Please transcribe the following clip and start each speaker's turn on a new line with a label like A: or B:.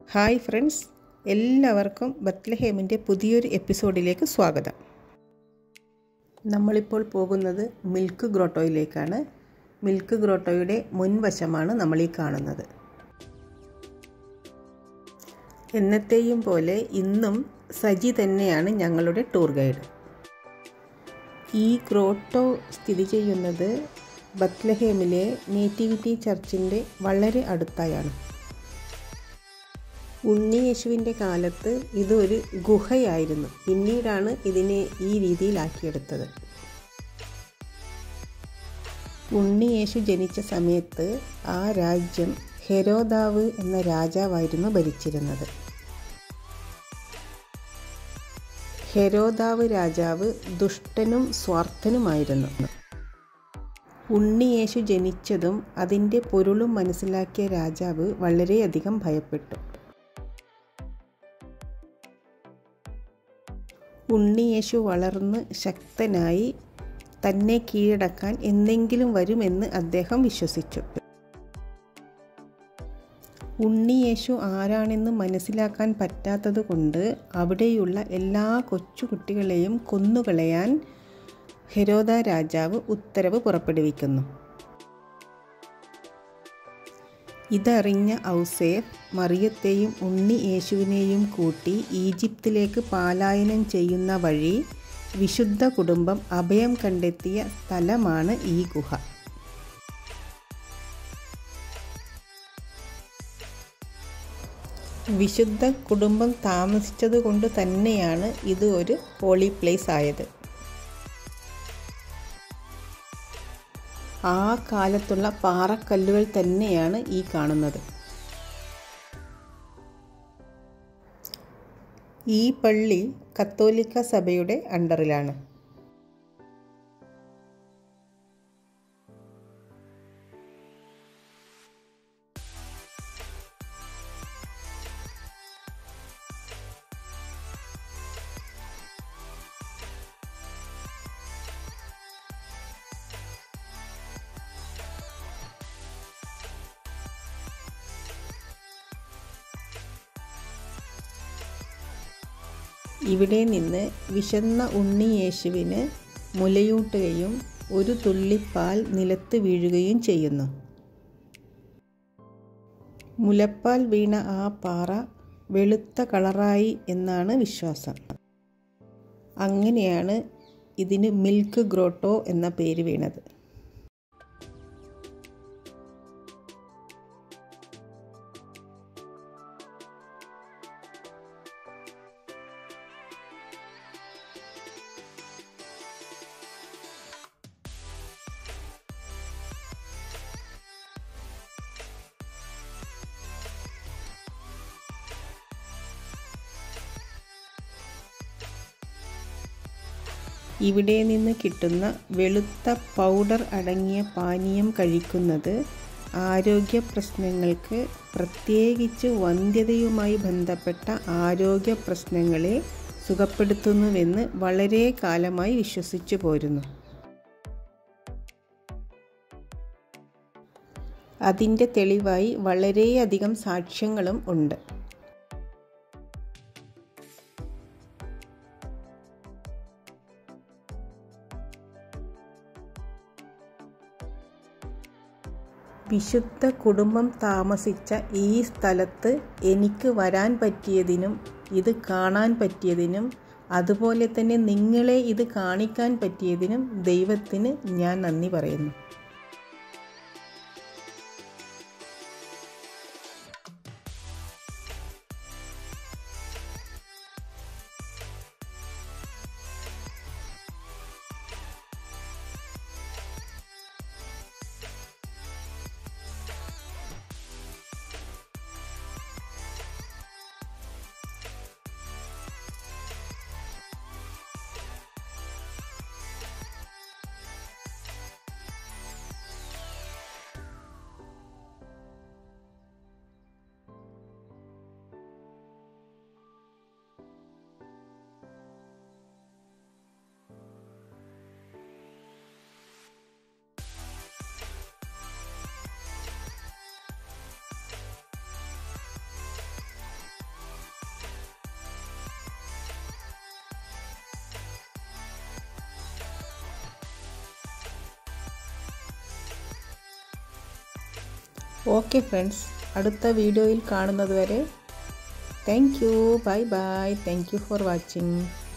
A: hi friends എല്ലാവർക്കും ബത്ലഹേമിൻ്റെ പുതിയൊരു എപ്പിസോഡിലേക്ക് സ്വാഗതം നമ്മളിപ്പോൾ പോകുന്നത് മിൽക്ക് ഗ്രോട്ടോയിലേക്കാണ് മിൽക്ക് ഗ്രോട്ടോയുടെ മുൻവശമാണ് നമ്മൾ ഈ കാണുന്നത് എന്നത്തെയും പോലെ ഇന്നും സജി തന്നെയാണ് ഞങ്ങളുടെ ടൂർ ഗൈഡ് ഈ ഗ്രോട്ടോ സ്ഥിതി ചെയ്യുന്നത് ബത്ലഹേമിലെ നേറ്റിവിറ്റി ചർച്ചിൻ്റെ വളരെ അടുത്തായാണ് ഉണ്ണിയേശുവിൻ്റെ കാലത്ത് ഇതൊരു ഗുഹയായിരുന്നു പിന്നീടാണ് ഇതിനെ ഈ രീതിയിലാക്കിയെടുത്തത് ഉണ്ണിയേശു ജനിച്ച സമയത്ത് ആ രാജ്യം ഹെരോദാവ് എന്ന രാജാവായിരുന്നു ഭരിച്ചിരുന്നത് ഹെരോദാവ് രാജാവ് ദുഷ്ടനും സ്വാർത്ഥനുമായിരുന്നു ഉണ്ണിയേശു ജനിച്ചതും അതിൻ്റെ പൊരുളും മനസ്സിലാക്കിയ രാജാവ് വളരെയധികം ഭയപ്പെട്ടു ഉണ്ണിയേശു വളർന്ന് ശക്തനായി തന്നെ കീഴടക്കാൻ എന്തെങ്കിലും വരുമെന്ന് അദ്ദേഹം വിശ്വസിച്ചു ഉണ്ണിയേശു ആരാണെന്ന് മനസ്സിലാക്കാൻ പറ്റാത്തതുകൊണ്ട് അവിടെയുള്ള എല്ലാ കൊച്ചുകുട്ടികളെയും കൊന്നുകളയാൻ ഹെരോദ രാജാവ് ഉത്തരവ് പുറപ്പെടുവിക്കുന്നു ഇതറിഞ്ഞ ഔസേഫ് മറിയത്തെയും ഉണ്ണി യേശുവിനെയും കൂട്ടി ഈജിപ്തിലേക്ക് പാലായനം ചെയ്യുന്ന വഴി വിശുദ്ധ കുടുംബം അഭയം കണ്ടെത്തിയ സ്ഥലമാണ് ഈ ഗുഹ വിശുദ്ധ കുടുംബം താമസിച്ചതുകൊണ്ട് തന്നെയാണ് ഇത് ഒരു ഹോളി പ്ലേസ് ആയത് ആ കാലത്തുള്ള പാറക്കല്ലുകൾ തന്നെയാണ് ഈ കാണുന്നത് ഈ പള്ളി കത്തോലിക്ക സഭയുടെ അണ്ടറിലാണ് ഇവിടെ നിന്ന് വിശന്ന ഉണ്ണി യേശുവിന് മുലയൂട്ടുകയും ഒരു തുള്ളിപ്പാൽ നിലത്ത് വീഴുകയും ചെയ്യുന്നു മുലപ്പാൽ വീണ ആ പാറ വെളുത്ത കളറായി എന്നാണ് വിശ്വാസം അങ്ങനെയാണ് ഇതിന് മിൽക്ക് ഗ്രോട്ടോ എന്ന പേര് വീണത് ഇവിടെ നിന്ന് കിട്ടുന്ന വെളുത്ത പൗഡർ അടങ്ങിയ പാനീയം കഴിക്കുന്നത് ആരോഗ്യ പ്രശ്നങ്ങൾക്ക് പ്രത്യേകിച്ച് വന്ധ്യതയുമായി ബന്ധപ്പെട്ട ആരോഗ്യ പ്രശ്നങ്ങളെ സുഖപ്പെടുത്തുന്നുവെന്ന് വളരെ കാലമായി വിശ്വസിച്ചു പോരുന്നു അതിൻ്റെ തെളിവായി വളരെയധികം സാക്ഷ്യങ്ങളും ഉണ്ട് വിശുദ്ധ കുടുംബം താമസിച്ച ഈ സ്ഥലത്ത് എനിക്ക് വരാൻ പറ്റിയതിനും ഇത് കാണാൻ പറ്റിയതിനും അതുപോലെ തന്നെ നിങ്ങളെ ഇത് കാണിക്കാൻ പറ്റിയതിനും ദൈവത്തിന് ഞാൻ നന്ദി പറയുന്നു ഓക്കെ ഫ്രണ്ട്സ് അടുത്ത വീഡിയോയിൽ കാണുന്നത് വരെ thank you bye bye thank you for watching